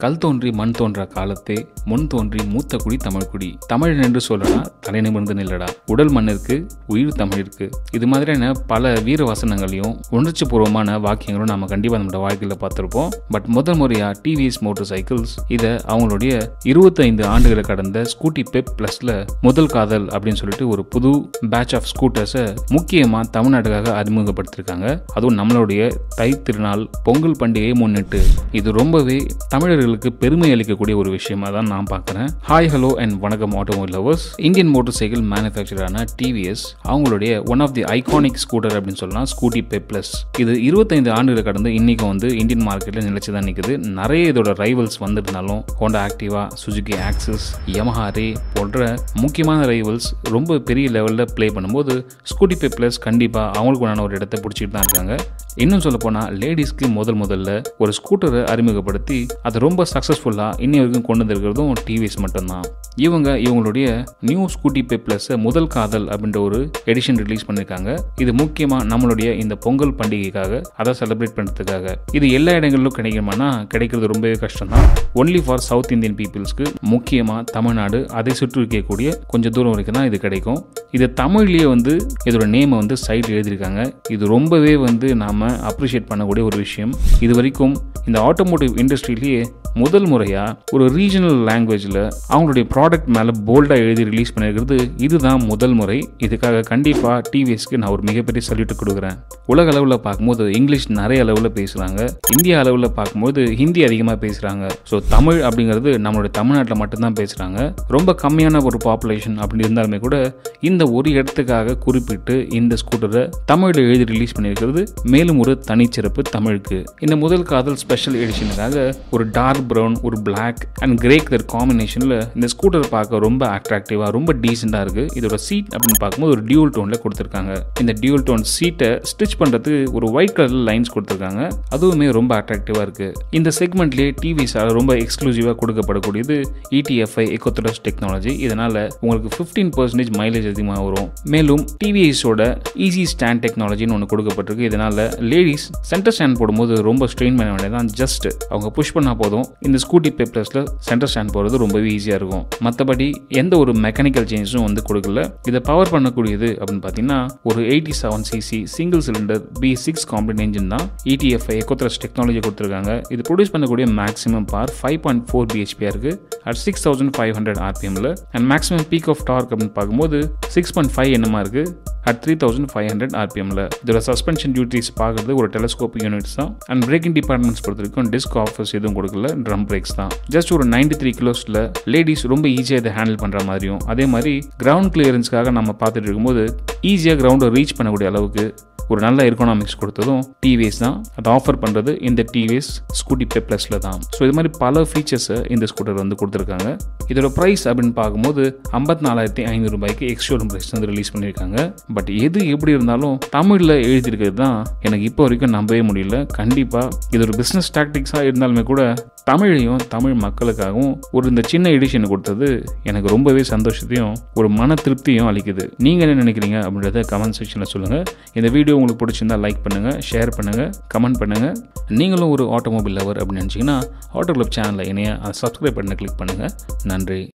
கல் தோன்றி மண் தோன்றா காலத்தே முன் தோன்றி மூத்த குடி தமிழ்குடி தமிழன் என்று சொல்லடா தலை நிமிர்ந்து நில்லடா உடல் மண்ணிற்கு உயிர் தமிழிற்கு இது மாதிரியான பல வீர வசனங்களையும் உணர்ச்சி பூர்வமான வாக்கியங்களும் நம்ம கண்டிப்பாக நம்மளோட வாழ்க்கையில் பார்த்துருப்போம் பட் முதல் முறையாக டிவிஎஸ் மோட்டார் சைக்கிள்ஸ் இதை அவங்களுடைய இருபத்தைந்து ஆண்டுகளை கடந்த ஸ்கூட்டி பெப் ப்ளஸில் முதல் காதல் அப்படின்னு சொல்லிட்டு ஒரு புது பேட்ச் ஆஃப் ஸ்கூட்டர்ஸை முக்கியமாக தமிழ்நாட்டுக்காக அறிமுகப்படுத்தியிருக்காங்க அதுவும் நம்மளுடைய தை திருநாள் பொங்கல் பண்டிகையை முன்னிட்டு இது ரொம்பவே தமிழர்களுக்கு பெருமை அளிக்கக்கூடிய ஒரு விஷயமா தான் நான் பார்க்குறேன் ஹாய் ஹலோ அண்ட் வணக்கம் automobile lovers Indian motorcycle மேனுஃபேக்சரான டிவிஎஸ் அவங்களுடைய one of the iconic scooter அப்படின்னு சொல்லலாம் ஸ்கூட்டி பெ ப்ளஸ் இது இருபத்தைந்து ஆண்டுகளை கடந்து இன்னைக்கு வந்து இந்தியன் மார்க்கெட்டில் நிலைச்சு தான் நிற்குது நிறைய இதோட ரைவல்ஸ் வந்திருந்தாலும் Honda Activa Suzuki Access Yamaha Ray போன்ற முக்கியமான ரைவல்ஸ் ரொம்ப பெரிய லெவலில் ப்ளே பண்ணும்போது ஸ்கூட்டி பே ப்ளஸ் கண்டிப்பாக அவங்களுக்குண்டான ஒரு இடத்தை பிடிச்சிட்டு தான் இருக்காங்க இன்னும் சொல்ல போனால் லேடிஸ்க்கு முதல் முதல்ல ஒரு ஸ்கூட்டரை அறிமுகப்படுத்தி அதை ரொம்ப சக்ஸஸ்ஃபுல்லாக இன்னி வரைக்கும் கொண்டு வந்திருக்கிறதும் டிவிஎஸ் மட்டும்தான் இவங்க இவங்களுடைய நியூ ஸ்கூட்டி பே ப்ளஸ் முதல் காதல் அப்படின்ற ஒரு எடிஷன் ரிலீஸ் பண்ணியிருக்காங்க இது முக்கியமாக நம்மளுடைய இந்த பொங்கல் பண்டிகைக்காக அதை செலிப்ரேட் பண்ணுறதுக்காக இது எல்லா இடங்களிலும் கிடைக்குமானா கிடைக்கிறது ரொம்பவே கஷ்டம் தான் ஒன்லி ஃபார் சவுத் இந்தியன் பீப்புள்ஸ்க்கு முக்கியமாக தமிழ்நாடு அதை சுற்றி இருக்கக்கூடிய கொஞ்சம் தூரம் வரைக்கும் தான் இது கிடைக்கும் இது தமிழ்லேயே வந்து இதோட நேமை வந்து சைட் எழுதியிருக்காங்க இது ரொம்பவே வந்து நாம் அப்ரிஷியேட் பண்ணக்கூடிய ஒரு விஷயம் இது வரைக்கும் இந்த ஆட்டோமோட்டிவ் இண்டஸ்ட்ரியிலேயே முதல் முறையாக ஒரு ரீஜனல் லாங்குவேஜில் அவங்களுடைய ப்ராடக்ட் மேலே போல்டாக எழுதி ரிலீஸ் பண்ணியிருக்கிறது இதுதான் முதல் முறை இதுக்காக கண்டிப்பாக டிவிஎஸ்க்கு நான் ஒரு மிகப்பெரிய சல்யூட் கொடுக்குறேன் உலக அளவில் பார்க்கும்போது இங்கிலீஷ் நிறைய அளவில் பேசுகிறாங்க இந்திய அளவில் பார்க்கும்போது ஹிந்தி அதிகமாக பேசுகிறாங்க ஸோ தமிழ் அப்படிங்கிறது நம்மளுடைய தமிழ்நாட்டில் மட்டும்தான் பேசுகிறாங்க ரொம்ப கம்மியான ஒரு பாப்புலேஷன் அப்படி இருந்தாலுமே கூட இந்த ஒரு இடத்துக்காக குறிப்பிட்டு இந்த ஸ்கூட்டரை தமிழில் எழுதி ரிலீஸ் பண்ணியிருக்கிறது மேலும் ஒரு தனிச்சிறப்பு தமிழுக்கு இந்த முதல் காதல் ஸ்பெஷல் எடிஷனுக்காக ஒரு டார்க் ப்ரௌன் ஒரு பிளாக் அண்ட் கிரே கலர் காம்பினேஷனில் இந்த ஸ்கூட்டர் பார்க்க ரொம்ப அட்ராக்டிவாக ரொம்ப டீசெண்டாக இருக்குது இதோட சீட் அப்படின்னு பார்க்கும்போது ஒரு டியூல் டோனில் கொடுத்துருக்காங்க இந்த டியூல் டோன் சீட்டை ஸ்டிச் பண்ணுறதுக்கு ஒரு ஒயிட் கலரில் லைன்ஸ் கொடுத்துருக்காங்க அதுவுமே ரொம்ப அட்ராக்டிவாக இருக்குது இந்த செக்மெண்ட்லேயே டிவிஸால் ரொம்ப எக்ஸ்க்ளூசிவாக கொடுக்கப்படக்கூடியது இடிஎஃப்ஐ எக்கோத்ரஸ் டெக்னாலஜி இதனால் உங்களுக்கு ஃபிஃப்டீன் பர்சன்டேஜ் மைலேஜ் அதிகமாக வரும் மேலும் டிவிஎஸோட ஈஸி ஸ்டாண்ட் டெக்னாலஜின்னு ஒன்று கொடுக்கப்பட்டிருக்கு இதனால் லேடிஸ் சென்டர் ஸ்டாண்ட் போடும்போது ரொம்ப ஸ்ட்ரெயின் பண்ண வேண்டியதான் ஜஸ்ட் அவங்க புஷ் பண்ணால் போதும் இந்த ஸ்கூட்டி பேப்பர்ஸில் சென்டர் ஸ்டாண்ட் போகிறது ரொம்பவே ஈஸியாக இருக்கும் மற்றபடி எந்த ஒரு மெக்கானிக்கல் சேஞ்சஸும் வந்து கொடுக்கல இதை பவர் பண்ணக்கூடியது அப்படின்னு பார்த்தீங்கன்னா ஒரு eighty seven CC single cylinder B six compliant engine தான் இடிஎஃப்ஐ எக்கோத்ரஸ் டெக்னாலஜி கொடுத்துருக்காங்க இது ப்ரொடியூஸ் பண்ணக்கூடிய maximum power five point four பிஹெச்பியாக இருக்குது at six thousand five hundred ஆர்பிஎம்ல and maximum peak of torque அப்படின்னு பார்க்கும்போது சிக்ஸ் பாயிண்ட் ஃபைவ் என்னமா இருக்குது at three thousand five hundred ஆர்பிஎம்ல இதோட சஸ்பென்ஷன் டியூட்டிஸ் பார்க்குறது ஒரு டெலஸ்கோப் யூனிட்ஸ் தான் அண்ட் பிரேக்கிங் டிபார்ட்மெண்ட்ஸ் பொறுத்த வரைக்கும் டிஸ்க் ஆஃபர்ஸ் எதுவும் கொடுக்கல ட்ரம் பிரேக்ஸ் தான் ஜஸ்ட் ஒரு நைன்டி த்ரீ கிலோஸில் லேடிஸ் ரொம்ப ஈஸியாக இதை ஹேண்டில் பண்ணுற மாதிரியும் அதே மாதிரி கிரவுண்ட் கிளியரன்ஸ்க்காக நம்ம பார்த்துட்டு இருக்கும்போது ஈஸியாக கிரவுண்டை ரீச் பண்ணக்கூடிய அளவுக்கு ஒரு நல்ல எக்கனாமிக்ஸ் கொடுத்ததும் டிவிஎஸ் தான் அதை ஆஃபர் பண்ணுறது இந்த டிவிஎஸ் ஸ்கூட்டி பே ப்ளஸில் தான் ஸோ இது மாதிரி பல ஃபீச்சர்ஸை இந்த ஸ்கூட்டர் வந்து கொடுத்துருக்காங்க இதோட ப்ரைஸ் அப்படின்னு பார்க்கும்போது ஐம்பத்தி நாலாயிரத்தி ஐநூறு ரூபாய்க்கு எக்ஸ்ஷோரூம் ப்ரைஸ் வந்து ரிலீஸ் பண்ணியிருக்காங்க பட் எது எப்படி இருந்தாலும் தமிழில் எழுதியிருக்கிறது தான் எனக்கு இப்போ வரைக்கும் நம்பவே முடியல கண்டிப்பாக இது ஒரு பிஸ்னஸ் டாக்டிக்ஸாக இருந்தாலுமே கூட தமிழையும் தமிழ் மக்களுக்காகவும் ஒரு இந்த சின்ன எடிஷன் கொடுத்தது எனக்கு ரொம்பவே சந்தோஷத்தையும் ஒரு மன திருப்தியும் அளிக்குது நீங்கள் என்ன நினைக்கிறீங்க அப்படின்றத கமெண்ட் செக்ஷனில் சொல்லுங்கள் இந்த வீடியோ உங்களுக்கு பிடிச்சிருந்தா லைக் பண்ணுங்கள் ஷேர் பண்ணுங்கள் கமெண்ட் பண்ணுங்கள் நீங்களும் ஒரு ஆட்டோமொபைல் லவர் அப்படின்னு நினச்சிங்கன்னா ஆட்டோ கிளப் சேனலில் இணைய சப்ஸ்கிரைப் பண்ண கிளிக் பண்ணுங்கள் நன்றி